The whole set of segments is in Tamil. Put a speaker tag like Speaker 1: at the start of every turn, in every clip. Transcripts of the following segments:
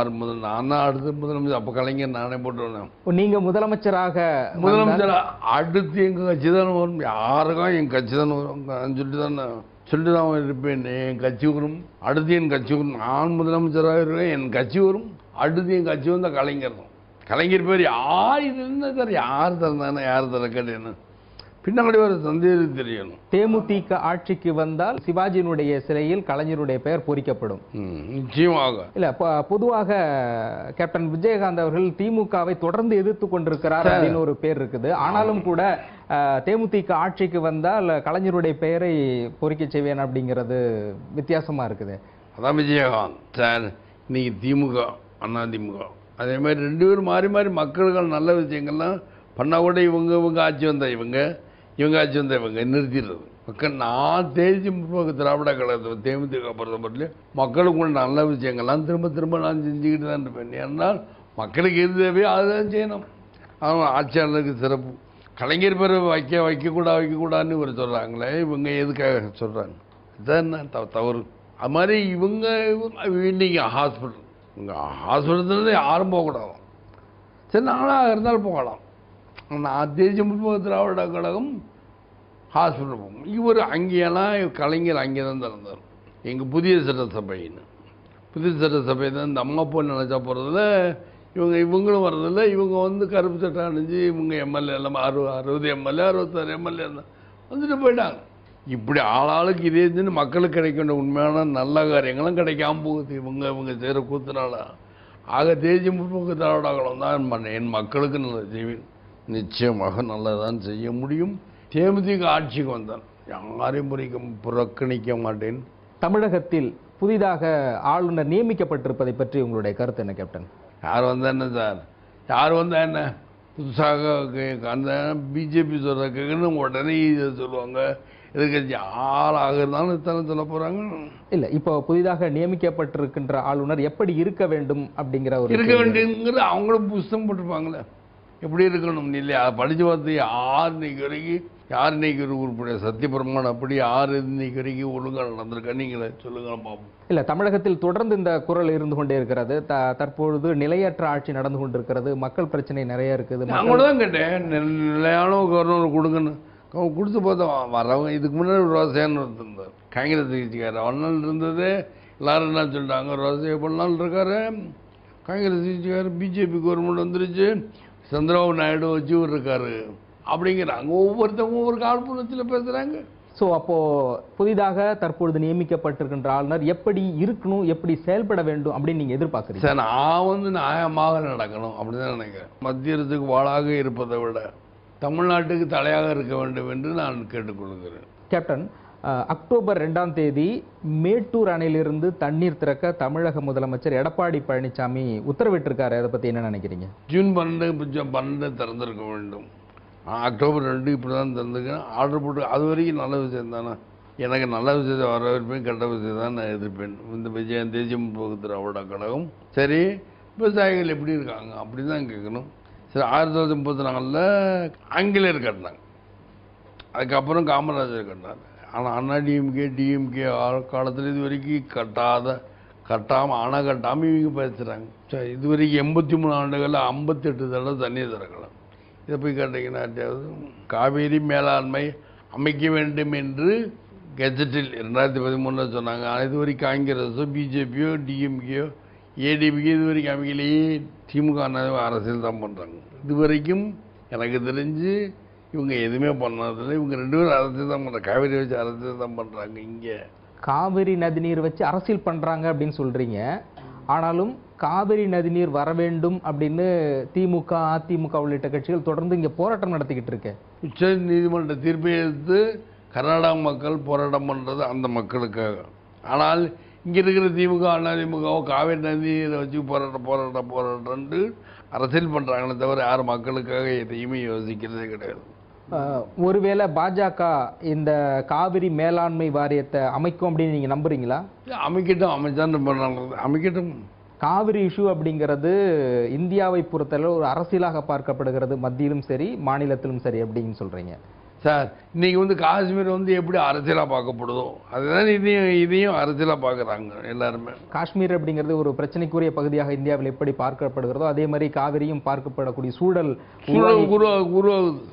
Speaker 1: யார் முதல் நான் தான் அடுத்த முதலமைச்சர் அப்போ கலைஞர் நானே போட்டுருவேன்
Speaker 2: இப்போ நீங்க முதலமைச்சராக வந்தால்
Speaker 1: முதலமைச்சர் அடுத்து எங்கள் கட்சி தானே வரும் யாருக்கும் என் கட்சி தானே வரும் சொல்லிட்டு தானே சொல்லிட்டு தான் இருப்பேன் என் கட்சி வரும் அடுத்து என் கட்சி வரும் நான் முதலமைச்சராக இருக்கேன் என் கட்சி வரும் அடுத்து என் கட்சி வந்தால் கலைஞர் தான் கலைஞர் பேர் யார் இது என்ன சார் யார் திறந்தானே யார் திறக்கட்டேன்னு பின்னாடி வர சந்தேகம் தெரியணும்
Speaker 2: தேமுதிக ஆட்சிக்கு வந்தால் சிவாஜியினுடைய சிலையில் கலைஞருடைய பெயர் பொறிக்கப்படும்
Speaker 1: ம், நிச்சயமாக
Speaker 2: இல்ல பொ- பொதுவாக கேப்டன் விஜயகாந்த் அவர்கள் திமுகவை தொடர்ந்து எதிர்த்து கொண்டிருக்கிறார் அப்படின்னு ஒரு பேர் இருக்குது ஆனாலும் கூட அஹ், தேமுதிக ஆட்சிக்கு வந்தால் கலைஞருடைய பெயரை பொறிக்க செய்வேன் அப்படிங்கிறது வித்தியாசமா இருக்குது
Speaker 1: அதான் விஜயகாந்த் சார் இன்னைக்கு திமுக அண்ணா திமுக அதே மாதிரி ரெண்டு பேரும் மாறி மாறி மக்களுக்கு நல்ல விஷயங்கள்லாம் பண்ணால் கூட இவங்க இவங்க ஆட்சி வந்தா இவங்க இவங்க ஆட்சி வந்தா இவங்க நிறுத்திடுறது மக்கள் நான் தேர்ச்சி முற்போக்கு திராவிட கழகத்தை தேமுதிக பொறுத்தமட்டில் மக்களுக்கு உள்ள நல்ல விஷயங்கள்லாம் திரும்ப திரும்ப நான் செஞ்சுக்கிட்டு தான் இருப்பேன் ஏன்னால் மக்களுக்கு எது தேவையோ அதுதான் செய்யணும் அவன் ஆட்சியாளருக்கு சிறப்பு கலைஞர் பேர் வைக்க வைக்கக்கூடாது வைக்கக்கூடாதுன்னு ஒரு சொல்கிறாங்களே இவங்க எதுக்காக சொல்கிறாங்க இதுதான் என்ன தவ- தவறு அது மாதிரி இவங்க இன்னைக்கு ஹாஸ்பிட்டல் இங்கே ஹாஸ்பிட்டல் யாரும் போகக்கூடாது சரி நானாக இருந்தாலும் போகலாம் நான் தேசிய முற்போக்கு திராவிட கழகம் ஹாஸ்பிட்டல் போகும் இவர் அங்கேயெல்லாம் கலைஞர் அங்கே தான் திறந்தார் எங்கள் புதிய சட்டசபைன்னு புதிய சட்டசபை தான் இந்த அம்மா பொண்ணு நினச்சா போகிறதுல இவங்க இவங்களும் வர்றதில்ல இவங்க வந்து கருப்பு சட்டை அணிஞ்சு இவங்க எம்எல்ஏ எல்லாம் அறு அறுபது எம்எல்ஏ அறுபத்தாறு எம்எல்ஏ வந்துட்டு போயிட்டாங்க இப்படி ஆளாளுக்கு இதே இதுன்னு மக்களுக்கு கிடைக்க வேண்டிய உண்மையான நல்ல காரியங்களும் கிடைக்காம போகுது இவங்க இவங்க செய்கிற கூத்துனால ஆக தேசிய முற்போக்கு திராவிடங்களும் தான் பண்ண என் மக்களுக்கு நல்லது செய்வேன் நிச்சயமாக நல்லதான் செய்ய முடியும் தேமுதிக ஆட்சிக்கு வந்தால் யாரையும் புரிக்க புறக்கணிக்க மாட்டேன்
Speaker 2: தமிழகத்தில் புதிதாக ஆளுநர் நியமிக்கப்பட்டிருப்பதை பற்றி உங்களுடைய கருத்து என்ன கேப்டன்
Speaker 1: யார் வந்தா என்ன சார் யார் வந்தா என்ன புதுசாக கே- அந்த பிஜேபி சொல்கிற கேட்கணும் உடனே இதை சொல்லுவாங்க எதிர்கட்சி ஆளாக இருந்தாலும் தானே சொல்ல போகிறாங்க
Speaker 2: இல்ல இப்போ புதிதாக நியமிக்கப்பட்டிருக்கின்ற ஆளுநர் எப்படி இருக்க வேண்டும் அப்படிங்கிற ஒரு
Speaker 1: இருக்க வேண்டியதுங்கிறது அவங்களும் புஸ்தகம் போட்டிருப்பாங்களே எப்படி இருக்கணும் இல்லையா அதை படித்து பார்த்து யார் இன்னைக்கு வரைக்கும் யார் இன்னைக்கு ஒரு உருப்படியா சத்தியபிரமாணம் அப்படி யார் இன்னைக்கு வரைக்கும் ஒழுங்காக நடந்திருக்கா நீங்களே சொல்லுங்க பார்ப்போம்
Speaker 2: இல்ல தமிழகத்தில் தொடர்ந்து இந்த குரல் இருந்து கொண்டே இருக்கிறது த தற்பொழுது நிலையற்ற ஆட்சி நடந்து கொண்டிருக்கிறது மக்கள் பிரச்சனை நிறைய இருக்குது
Speaker 1: நான்
Speaker 2: மக்கள்
Speaker 1: கூட தான் கேட்டேன் நி- நிலையான கவர்னர் கொடுங்கன்னு அவங்க கொடுத்து பார்த்தா வரவங்க இதுக்கு முன்னாடி ஒரு ரோசையான்னு இருந்தார் காங்கிரஸ் கட்சிக்காரர் அண்ணன் இருந்தது எல்லாரும் என்ன சொல்லிட்டாங்க ரோசை எவ்வளோ நாள் இருக்காரு காங்கிரஸ் கட்சிக்காரர் பிஜேபி கவர்மெண்ட் வந்துருச்சு சந்திரபாபு நாயுடு வச்சு இவர் இருக்காரு அப்படிங்கிறாங்க ஒவ்வொருத்தவங்க ஒவ்வொரு காழ்ப்புணத்தில் பேசுகிறாங்க
Speaker 2: சோ அப்போ புதிதாக தற்பொழுது நியமிக்கப்பட்டிருக்கின்ற ஆளுநர் எப்படி இருக்கணும் எப்படி செயல்பட வேண்டும் அப்படின்னு நீங்க எதிர்பார்க்குறீங்க
Speaker 1: சார் நான் வந்து நியாயமாக நடக்கணும் அப்படின்னு நினைக்கிறேன் மத்திய அரசுக்கு வாளாக இருப்பதை விட தமிழ்நாட்டுக்கு தலையாக இருக்க வேண்டும் என்று நான் கேட்டுக்கொள்கிறேன்
Speaker 2: கேப்டன் அஹ், அக்டோபர் ரெண்டாம் தேதி மேட்டூர் அணையிலிருந்து தண்ணீர் திறக்க தமிழக முதலமைச்சர் எடப்பாடி பழனிசாமி உத்தரவிட்டிருக்காரு அதை பத்தி என்ன நினைக்கிறீங்க
Speaker 1: ஜூன் பன்னெண்டு கொஞ்சம் பன்னெண்டு திறந்திருக்க வேண்டும் ஆ, அக்டோபர் ரெண்டு இப்படி தான் திறந்துருக்கேன் ஆர்டர் போட்டு அது வரைக்கும் நல்ல விஷயம் தானே எனக்கு நல்ல விஷயத்தை வரவேற்பேன் கெட்ட விஷயத்தை தான் நான் எதிர்ப்பேன் இந்த விஜயம் தேசிய முற்போக்கு திராவிட கழகம் சரி விவசாயிகள் எப்படி இருக்காங்க அப்படி தான் கேட்கணும் சரி ஆயிரத்தி தொள்ளாயிரத்தி முப்பத்தி நாலில் ஆங்கிலேயர் கட்டினாங்க அதுக்கப்புறம் காமராஜர் கட்டினார் ஆனால் அண்ணா டிஎம்கே டிஎம்கே காலத்தில் இது வரைக்கும் கட்டாத கட்டாமல் அணை கட்டாமல் இவங்க பேசுகிறாங்க சரி இது வரைக்கும் எண்பத்தி மூணு ஆண்டுகளில் ஐம்பத்தெட்டு தடவை தண்ணீர் திறக்கலாம் இதை போய் கேட்டிங்கன்னா யாராவது காவேரி மேலாண்மை அமைக்க வேண்டும் என்று கெஜெட்டில் ரெண்டாயிரத்தி பதிமூணில் சொன்னாங்க ஆனால் இது வரைக்கும் காங்கிரஸோ பிஜேபியோ டிஎம்கேயோ ஏடிபிக்கோ இது வரைக்கும் அமைக்கலையே திமுக அண்ணாவே அரசியல் தான் பண்ணுறாங்க இது வரைக்கும் எனக்கு தெரிஞ்சு இவங்க எதுவுமே பண்ணதில்லை இவங்க ரெண்டு பேரும் அரசியல் தான் பண்ணுறாங்க காவேரி வச்சு அரசியல் தான் பண்ணுறாங்க இங்கே
Speaker 2: காவிரி நதிநீர் வச்சு அரசியல் பண்றாங்க அப்படின்னு சொல்றீங்க ஆனாலும் காவிரி நதிநீர் வர வேண்டும் அப்படின்னு திமுக அதிமுக உள்ளிட்ட கட்சிகள் தொடர்ந்து இங்க போராட்டம் நடத்திக்கிட்டு இருக்கு
Speaker 1: உச்ச நீதிமன்ற தீர்ப்பை எடுத்து கர்நாடக மக்கள் போராட்டம் பண்ணுறது அந்த மக்களுக்காக ஆனால் இங்கே இருக்கிற திமுக அதிமுகவோ காவேரி நதியை வச்சு போராட்டம் போராட்டம் போராட்டம்னு அரசியல் பண்ணுறாங்களே தவிர யார் மக்களுக்காக எதையுமே யோசிக்கிறதே கிடையாது
Speaker 2: அஹ், ஒருவேளை பாஜக இந்த காவிரி மேலாண்மை வாரியத்தை அமைக்கும் அப்படின்னு நீங்க நம்புறீங்களா
Speaker 1: அமைக்கட்டும் அமைச்சான்னு பண்ணாங்க அமைக்கட்டும்
Speaker 2: காவிரி இஷ்யூ அப்படிங்கிறது இந்தியாவை பொறுத்தளவு ஒரு அரசியலாக பார்க்கப்படுகிறது மத்தியிலும் சரி மாநிலத்திலும் சரி அப்படின்னு சொல்றீங்க
Speaker 1: சார் இன்னைக்கு வந்து காஷ்மீர் வந்து எப்படி அரசியலாக பார்க்கப்படுதோ அதுதான் இதையும் இதையும் அரசியலாக பார்க்குறாங்க எல்லாருமே
Speaker 2: காஷ்மீர் அப்படிங்கிறது ஒரு பிரச்சனைக்குரிய பகுதியாக இந்தியாவில் எப்படி பார்க்கப்படுகிறதோ அதே மாதிரி காவிரியும் பார்க்கப்படக்கூடிய சூழல்
Speaker 1: சூழல் உருவா உருவாகுது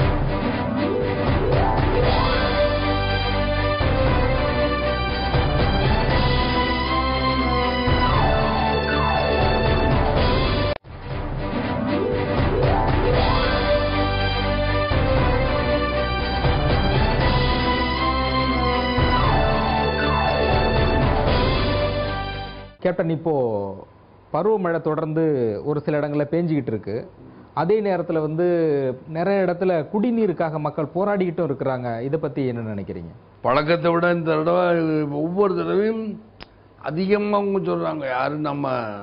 Speaker 2: கேப்டன் இப்போ பருவமழை தொடர்ந்து ஒரு சில இடங்களில் பேஞ்சிக்கிட்டு இருக்கு அதே நேரத்தில் வந்து நிறைய இடத்துல குடிநீருக்காக மக்கள் போராடிக்கிட்டும் இருக்கிறாங்க இதை பத்தி என்ன நினைக்கிறீங்க
Speaker 1: பழக்கத்தை விட இந்த தடவை ஒவ்வொரு தடவையும் அதிகமாக அவங்க சொல்கிறாங்க யாரு நம்ம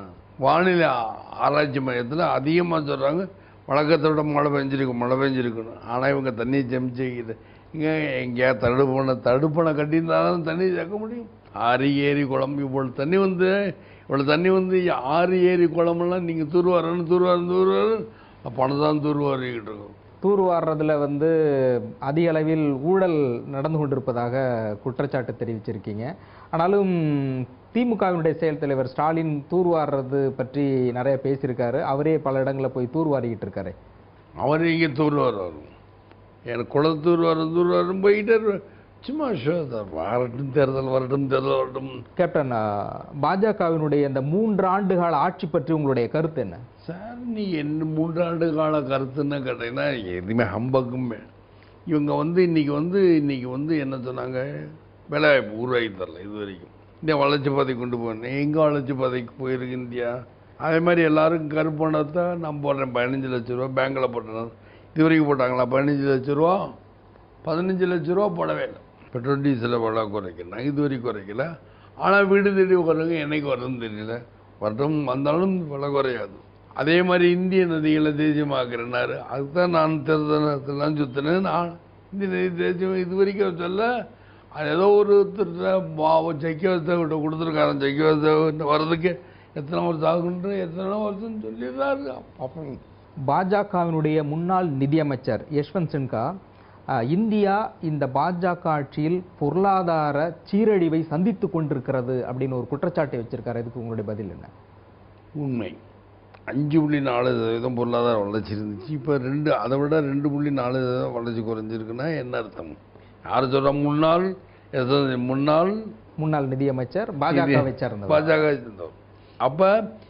Speaker 1: வானிலை ஆ- ஆராய்ச்சி மையத்தில் அதிகமாக சொல்கிறாங்க வழக்கத்தை விட மழை பெஞ்சிருக்கும் மழை பெஞ்சிருக்கணும் ஆனால் இவங்க தண்ணி செமிச்சு இங்கே எங்கேயா தடுப்பணை தடுப்பணை கட்டியிருந்தாலும் தண்ணி சேர்க்க முடியும் ஆறு ஏரி குளம் இவ்வளோ தண்ணி வந்து இவ்வளோ தண்ணி வந்து ஆறு ஏரி குளமெல்லாம் நீங்கள் தூர்வாரன்னு தூர்வாரம் தூர்வாரம் பணம் தான் தூர்வாரிக்கிட்டு இருக்கோம்
Speaker 2: தூர்வாடுறதுல வந்து அதிக அளவில் ஊழல் நடந்து கொண்டிருப்பதாக குற்றச்சாட்டு தெரிவிச்சிருக்கீங்க ஆனாலும் திமுகவினுடைய செயல் தலைவர் ஸ்டாலின் தூர்வாடுறது பற்றி நிறைய பேசியிருக்காரு அவரே பல இடங்களில் போய் தூர்வாரிக்கிட்டு இருக்காரு
Speaker 1: அவர் இங்கே தூர்வார் வரும் எனக்கு குளத்தூர் வரும் தூர்வாரும் போயிட்டே இருப்பார். சும்மா ஷோ தான் வரட்டும் தேர்தல் வரட்டும் தேர்தல் வரட்டும்
Speaker 2: கேப்டன் அஹ், பாஜகவினுடைய இந்த மூன்று ஆண்டுகால ஆட்சி பற்றி உங்களுடைய கருத்து என்ன
Speaker 1: சார் நீ என்ன மூன்றாண்டு கால கருத்துன்னு கேட்டீங்கன்னா எதுவுமே ஹம்பக்குமே இவங்க வந்து இன்னைக்கு வந்து இன்னைக்கு வந்து என்ன சொன்னாங்க வேலைவாய்ப்பு உருவாக்கி தரல இது வரைக்கும் இந்தியா வளர்ச்சி பாதைக்கு கொண்டு போகணும் எங்கே வளர்ச்சி பாதைக்கு போயிருக்கு இந்தியா அதே மாதிரி எல்லாரும் கருப்பணத்தை நான் போடுறேன் பதினஞ்சு லட்ச ரூபா பேங்க்கில் போட்டேன் இது வரைக்கும் போட்டாங்களா பதினஞ்சு லட்ச ரூபா பதினஞ்சு லட்ச ரூபா போடவே இல்லை பெட்ரோல் டீசலை விலை குறைக்கணும் இது வரைக்கும் குறைக்கல ஆனால் வீடு தேடி உட்காருங்க என்னைக்கு வரும்னு தெரியல வரட்டும் வந்தாலும் விலை குறையாது அதே மாதிரி இந்திய நதிகளை தேசியமாக்குறேன்னாரு அதுதான் நான் தேர்தலெல்லாம் சுற்றினேன் நான் இந்திய நதி தேசியம் இது வரைக்கும் சொல்ல அது ஏதோ ஒரு செக்க வசத்தை விட்டு கொடுத்துருக்காரன் செக்க வசத்தை வர்றதுக்கு எத்தனை வருஷம் ஆகுன்ற எத்தனை வருஷம் சொல்லிடுறாரு அப்போ
Speaker 2: பாஜகவினுடைய முன்னாள் நிதியமைச்சர் யஷ்வந்த் சின்ஹா அஹ், இந்தியா இந்த பாஜக ஆட்சியில் பொருளாதார சீரழிவை சந்தித்து கொண்டிருக்கிறது அப்படின்னு ஒரு குற்றச்சாட்டை வச்சிருக்காரு இதுக்கு உங்களுடைய பதில் என்ன
Speaker 1: உண்மை அஞ்சு புள்ளி நாலு சதவீதம் பொருளாதார வளர்ச்சி இருந்துச்சு இப்போ ரெண்டு அதை விட ரெண்டு புள்ளி நாலு சதவீதம் வளர்ச்சி குறைஞ்சிருக்குன்னா என்ன அர்த்தம் யார் சொல்கிறா முன்னாள் எத்தனை முன்னாள்
Speaker 2: முன்னாள் நிதியமைச்சர் பாஜகவை சேர்ந்தவர்
Speaker 1: பாஜக சேர்ந்தவர் அப்போ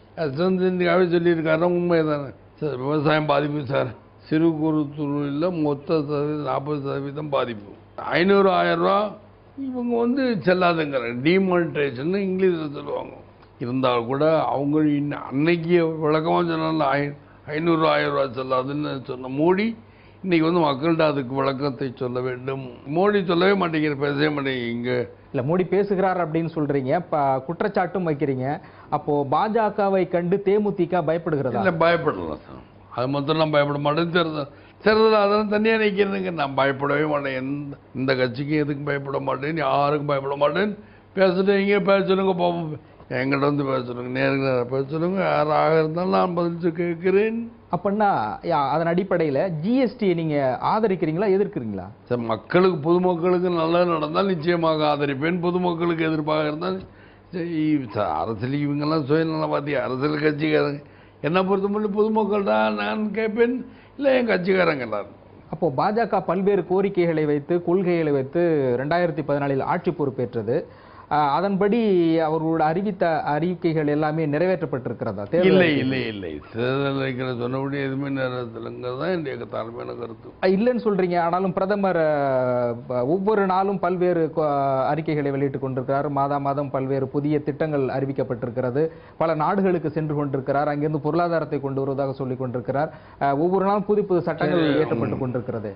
Speaker 1: யசவந்த் சொல்லியிருக்காரு உண்மை தானே சார் விவசாயம் பாதிப்பு சார் சிறு குறு தொழிலில் மொத்த சதவீதம் நாற்பது சதவீதம் பாதிப்பு ஐநூறு ஆயிரம் ரூபா இவங்க வந்து செல்லாதுங்கிறாங்க டிமானிட்ரேஷன் இங்கிலீஷில் சொல்லுவாங்க இருந்தால் கூட அவங்க இன்ன அன்னைக்கு விளக்கமாக சொன்னால ஐ ஐநூறு ஆயிரம் ரூபா செல்லாதுன்னு சொன்ன மோடி இன்னைக்கு வந்து மக்கள்கிட்ட அதுக்கு விளக்கத்தை சொல்ல வேண்டும் மோடி சொல்லவே மாட்டேங்கிற பேசவே மாட்டேங்க இங்கே
Speaker 2: இல்ல மோடி பேசுகிறார் அப்படின்னு சொல்றீங்க ப- குற்றச்சாட்டும் வைக்கிறீங்க அப்போ பாஜகவை கண்டு தேமுதிக பயப்படுகிறதா
Speaker 1: இல்லை பயப்படலாம் சார் அது மொத்தம் நான் பயப்பட மாட்டேன் தேர்தல் தேர்தல் அதெல்லாம் தனியாக நிற்கிறதுங்க நான் பயப்படவே மாட்டேன் எந்த இந்த கட்சிக்கும் எதுக்கும் பயப்பட மாட்டேன் யாருக்கும் பயப்பட மாட்டேன் பேசுட்டு இங்கே பேச சொல்லுங்க போவோம் என்கிட்ட வந்து பேச சொல்லுங்க நேருக்கு நேராக பேச சொல்லுங்க யாராக இருந்தாலும் நான் பதில் சொல்லி கேட்கிறேன்
Speaker 2: அப்படின்னா யா, அதன் அடிப்படையில ஜிஎஸ்டி நீங்க ஆதரிக்கிறீங்களா எதிர்க்கிறீங்களா
Speaker 1: சார் மக்களுக்கு பொதுமக்களுக்கு நல்லது நடந்தால் நிச்சயமாக ஆதரிப்பேன் பொதுமக்களுக்கு எதிர்ப்பாக இருந்தால் சரி, சார் அரசியல் இவங்கெல்லாம் சுயநலவாதி அரசியல் கட்சிக்காரங்க என்னை பொறுத்த மட்டும் பொதுமக்கள் தான் நான் கேட்பேன் இல்லை என் கட்சிக்காரங்க எல்லாரும்
Speaker 2: அப்போ பாஜக பல்வேறு கோரிக்கைகளை வைத்து கொள்கைகளை வைத்து ரெண்டாயிரத்தி பதினாலில் ஆட்சி பொறுப்பேற்றது ஆஹ், அதன்படி அவர்களோட அறிவித்த அறிவிக்கைகள் எல்லாமே நிறைவேற்றப்பட்டிருக்கிறதா தேர்தல்
Speaker 1: இல்லை
Speaker 2: அறிக்கை.
Speaker 1: இல்லை இல்லை தேர்தல் அறிக்கையில சொன்னபடி எதுவுமே நேரத்தில்ங்கிறது தான் என்னுடைய தாழ்மையான கருத்து
Speaker 2: அஹ், இல்லைன்னு சொல்றீங்க ஆனாலும் பிரதமர் அஹ், ப- ஒவ்வொரு நாளும் பல்வேறு கொ- அறிக்கைகளை வெளியிட்டுக் கொண்டிருக்கிறார் மாதா மாதம் பல்வேறு புதிய திட்டங்கள் அறிவிக்கப்பட்டிருக்கிறது பல நாடுகளுக்கு சென்று கொண்டிருக்கிறார் அங்கிருந்து பொருளாதாரத்தை கொண்டு வருவதாக சொல்லிக் கொண்டிருக்கிறார் அஹ், ஒவ்வொரு நாளும் புது புது சட்டங்கள்
Speaker 1: சரி,
Speaker 2: இயற்றப்பட்டு கொண்டிருக்கிறது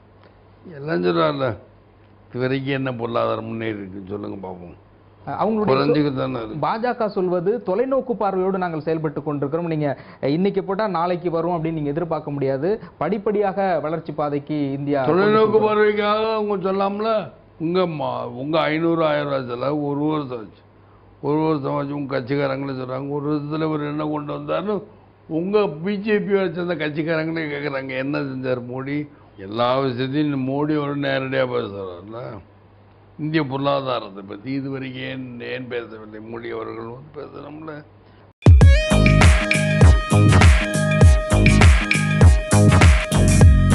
Speaker 1: எல்லாம் சொல்கிறார்ல இது வரைக்கும் என்ன பொருளாதாரம் முன்னேறி இருக்குன்னு சொல்லுங்க பார்ப்போம்
Speaker 2: அஹ், அவங்களுடைய
Speaker 1: குறைஞ்சிக்கிட்டு தானே இருக்கு
Speaker 2: பாஜக சொல்வது தொலைநோக்கு பார்வையோடு நாங்கள் செயல்பட்டு கொண்டிருக்கிறோம் நீங்க அஹ், இன்னைக்கு போட்டா நாளைக்கு வரும் அப்படின்னு நீங்க எதிர்பார்க்க முடியாது படிப்படியாக வளர்ச்சி பாதைக்கு இந்தியா
Speaker 1: தொலைநோக்கு பார்வைக்காக அவங்க சொல்லாமல உங்க மா- உங்க ஐநூறு ஆயிரம் ரூபாய் செலவு ஒரு வருஷம் ஆச்சு ஒரு வருஷம் ஆச்சு உங்க கட்சிக்காரங்களே சொல்றாங்க ஒரு வருஷத்துல இவர் என்ன கொண்டு வந்தாருன்னு உங்க பிஜேபி சேர்ந்த கட்சிக்காரங்களே கேட்குறாங்க என்ன செஞ்சார் மோடி எல்லா விஷயத்தையும் மோடி ஒரு நேரடியாக பேசுகிறார்ல இந்திய பொருளாதாரத்தை பற்றி இதுவரைக்கும் ஏன் ஏன் பேசவில்லை மோடி அவர்கள் வந்து பேசணும்ல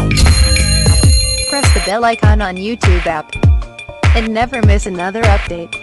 Speaker 3: Press the bell icon on YouTube app and never miss another update.